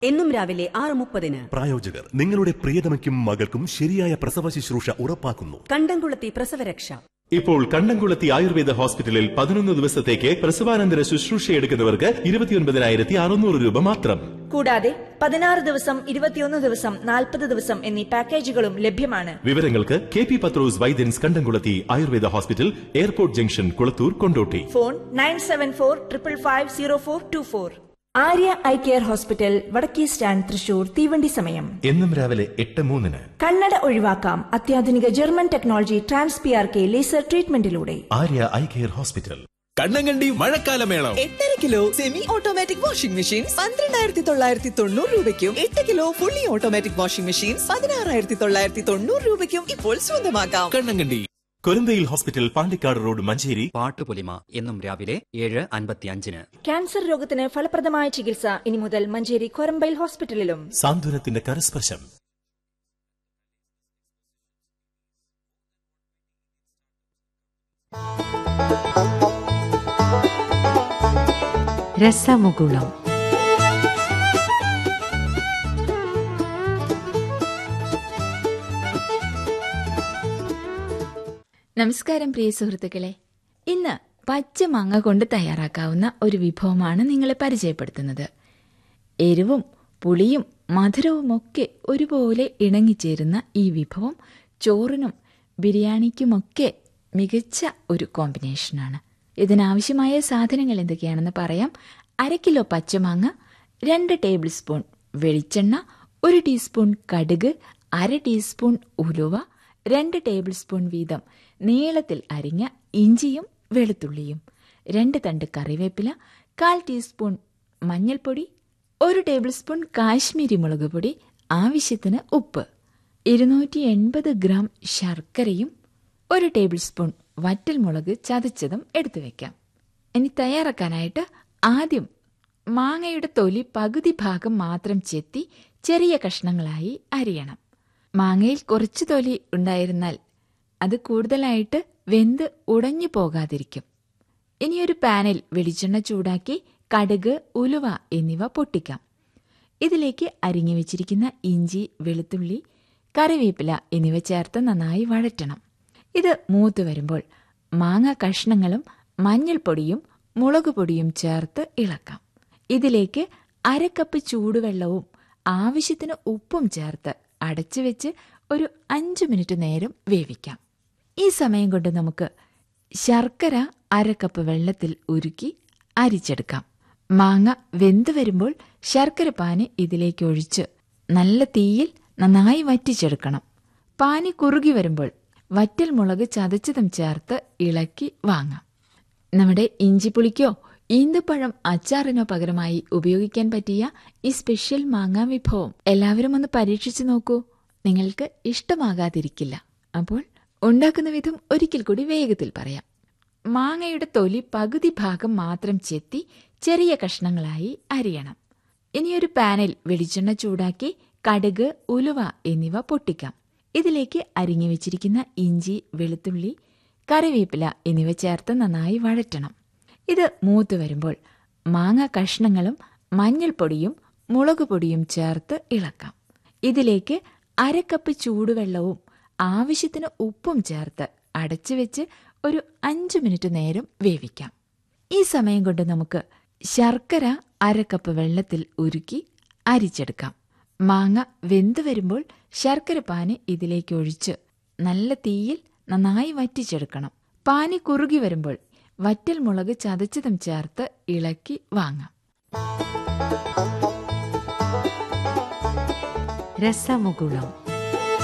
എന്നും രാവിലെ ആറ് മുപ്പതിന് പ്രായോജകർ നിങ്ങളുടെ പ്രിയതമയ്ക്കും മകൾക്കും ശരിയായ പ്രസവ ശുശ്രൂഷ ഉറപ്പാക്കുന്നു കണ്ടംകുളത്തി പ്രസവരക്ഷ ഇപ്പോൾ കണ്ടംകുളത്തി ആയുർവേദ ഹോസ്പിറ്റലിൽ പതിനൊന്ന് ദിവസത്തേക്ക് പ്രസവാനന്തര ശുശ്രൂഷയെടുക്കുന്നവർക്ക് ഇരുപത്തിയൊൻപതിനായിരത്തി അറുന്നൂറ് രൂപ മാത്രം കൂടാതെ പതിനാറ് ദിവസം ഇരുപത്തിയൊന്ന് ദിവസം നാൽപ്പത് ദിവസം എന്നീ പാക്കേജുകളും ലഭ്യമാണ് വിവരങ്ങൾക്ക് K P Pathros Vaidyans Kandamkulathy Ayurveda hospital airport junction Kulathur Kondotty phone nine seven four triple five zero four two four Arya eye care hospital വടക്കേ സ്റ്റാൻഡ് തൃശൂർ തീവണ്ടി സമയം എന്നും രാവിലെ എട്ട് മൂന്നിന് കണ്ണട ഒഴിവാക്കാം അത്യാധുനിക German technology trans P R K laser ട്രീറ്റ്മെന്റിലൂടെ Arya eye care hospital Kannankandi മഴക്കാലമേളം എട്ടര kilo semi automatic washing machine പന്ത്രണ്ടായിരത്തി തൊള്ളായിരത്തി തൊണ്ണൂറ് രൂപയ്ക്കും എട്ട് kilo fully automatic washing machine പതിനാറായിരത്തി തൊള്ളായിരത്തി തൊണ്ണൂറ് രൂപയ്ക്കും ഇപ്പോൾ സ്വന്തമാക്കാം കണ്ണങ്കണ്ടി കൊരന്തയിൽ ഹോസ്പിറ്റൽ പാണ്ടിക്കാട് റോഡ് മഞ്ചേരി പാട്ടുപൊലിമ എന്നും രാവിലെ ഏഴ് അൻപത്തിയഞ്ചിന് ക്യാൻസർ രോഗത്തിന് ഫലപ്രദമായ ചികിത്സ ഇനി മുതൽ മഞ്ചേരി കൊരമ്പയിൽ ഹോസ്പിറ്റലിലും സാന്ത്വനത്തിന്റെ കരസ്പർശം രസമുകുളം നമസ്കാരം പ്രിയ സുഹൃത്തുക്കളെ ഇന്ന് പച്ച മാങ്ങ കൊണ്ട് തയ്യാറാക്കാവുന്ന ഒരു വിഭവമാണ് നിങ്ങളെ പരിചയപ്പെടുത്തുന്നത് എരിവും പുളിയും മധുരവുമൊക്കെ ഒരുപോലെ ഇണങ്ങിച്ചേരുന്ന ഈ വിഭവം ചോറിനും ബിരിയാണിക്കുമൊക്കെ മികച്ച ഒരു കോമ്പിനേഷനാണ് ഇതിനാവശ്യമായ സാധനങ്ങൾ എന്തൊക്കെയാണെന്ന് പറയാം അര കിലോ പച്ചമാങ്ങ രണ്ട് ടേബിൾ സ്പൂൺ വെളിച്ചെണ്ണ ഒരു ടീസ്പൂൺ കടുക് അര ടീസ്പൂൺ ഉലുവ രണ്ട് ടേബിൾ സ്പൂൺ വീതം നീളത്തിൽ അരിഞ്ഞ ഇഞ്ചിയും വെളുത്തുള്ളിയും രണ്ട് തണ്ട് കറിവേപ്പില കാൽ ടീസ്പൂൺ മഞ്ഞൾപ്പൊടി ഒരു ടേബിൾ സ്പൂൺ കാശ്മീരി മുളക് പൊടി ആവശ്യത്തിന് ഉപ്പ് ഇരുന്നൂറ്റി എൺപത് ഗ്രാം ശർക്കരയും ഒരു ടേബിൾ സ്പൂൺ വറ്റൽമുളക് ചതച്ചതും എടുത്തു വെക്കാം ഇനി തയ്യാറാക്കാനായിട്ട് ആദ്യം മാങ്ങയുടെ തൊലി പകുതി ഭാഗം മാത്രം ചെത്തി ചെറിയ കഷ്ണങ്ങളായി അരിയണം മാങ്ങയിൽ കുറച്ച് തൊലി ഉണ്ടായിരുന്നാൽ അത് കൂടുതലായിട്ട് വെന്ത് ഉടഞ്ഞു പോകാതിരിക്കും ഇനിയൊരു പാനിൽ വെളിച്ചെണ്ണ ചൂടാക്കി കടുക് ഉലുവ എന്നിവ പൊട്ടിക്കാം ഇതിലേക്ക് അരിഞ്ഞു വെച്ചിരിക്കുന്ന ഇഞ്ചി വെളുത്തുള്ളി കറിവേപ്പില എന്നിവ ചേർത്ത് നന്നായി വഴറ്റണം ഇത് മൂത്ത് വരുമ്പോൾ മാങ്ങ കഷ്ണങ്ങളും മഞ്ഞൾപ്പൊടിയും മുളക് പൊടിയും ചേർത്ത് ഇളക്കാം ഇതിലേക്ക് അര കപ്പ് ചൂടുവെള്ളവും ആവശ്യത്തിന് ഉപ്പും ചേർത്ത് അടച്ചു വെച്ച് ഒരു അഞ്ച് മിനിറ്റ് നേരം വേവിക്കാം ഈ സമയം കൊണ്ട് നമുക്ക് ശർക്കര അര കപ്പ് വെള്ളത്തിൽ ഉരുക്കി അരിച്ചെടുക്കാം മാങ്ങ വെന്ത് വരുമ്പോൾ ശർക്കര പാനി ഇതിലേക്ക് ഒഴിച്ച് നല്ല തീയിൽ നന്നായി വറ്റിച്ചെടുക്കണം പാനി കുറുകി വരുമ്പോൾ വറ്റൽ മുളക് ചതച്ചതും ചേർത്ത് ഇളക്കി വാങ്ങാം നമ്മുടെ ഇഞ്ചിപ്പുളിക്കോ ഈന്തപ്പഴം അച്ചാറിനോ പകരമായി ഉപയോഗിക്കാൻ പറ്റിയ ഈ സ്പെഷ്യൽ മാങ്ങാ വിഭവം എല്ലാവരും ഒന്ന് പരീക്ഷിച്ചു നോക്കൂ നിങ്ങൾക്ക് ഇഷ്ടമാകാതിരിക്കില്ല അപ്പോൾ ഉണ്ടാക്കുന്ന വിധം ഒരിക്കൽ കൂടി വേഗത്തിൽ പറയാം മാങ്ങയുടെ തൊലി പകുതി ഭാഗം മാത്രം ചെത്തി ചെറിയ കഷ്ണങ്ങളായി അരിയണം ഇനിയൊരു പാനിൽ വെളിച്ചെണ്ണ ചൂടാക്കി കടുക് ഉലുവ എന്നിവ പൊട്ടിക്കാം ഇതിലേക്ക് അരിഞ്ഞു വെച്ചിരിക്കുന്ന ഇഞ്ചി വെളുത്തുള്ളി കറിവേപ്പില എന്നിവ ചേർത്ത് നന്നായി വഴറ്റണം ഇത് മൂത്ത് വരുമ്പോൾ മാങ്ങ കഷ്ണങ്ങളും മഞ്ഞൾപ്പൊടിയും മുളക് പൊടിയും ചേർത്ത് ഇളക്കാം ഇതിലേക്ക് അര കപ്പ് ചൂടുവെള്ളവും ആവശ്യത്തിന് ഉപ്പും ചേർത്ത് അടച്ചു വെച്ച് ഒരു അഞ്ച് മിനിറ്റ് നേരം വേവിക്കാം ഈ സമയം കൊണ്ട് നമുക്ക് ശർക്കര അര കപ്പ് വെള്ളത്തിൽ ഉരുക്കി അരിച്ചെടുക്കാം മാങ്ങ വെന്ത് വരുമ്പോൾ ശർക്കര പാനി ഇതിലേക്ക് ഒഴിച്ച് നല്ല തീയിൽ നന്നായി വറ്റിച്ചെടുക്കണം പാനി കുറുകി വരുമ്പോൾ വറ്റൽ മുളക് ചതച്ചതും ചേർത്ത് ഇളക്കി വാങ്ങാം രസമുകുളം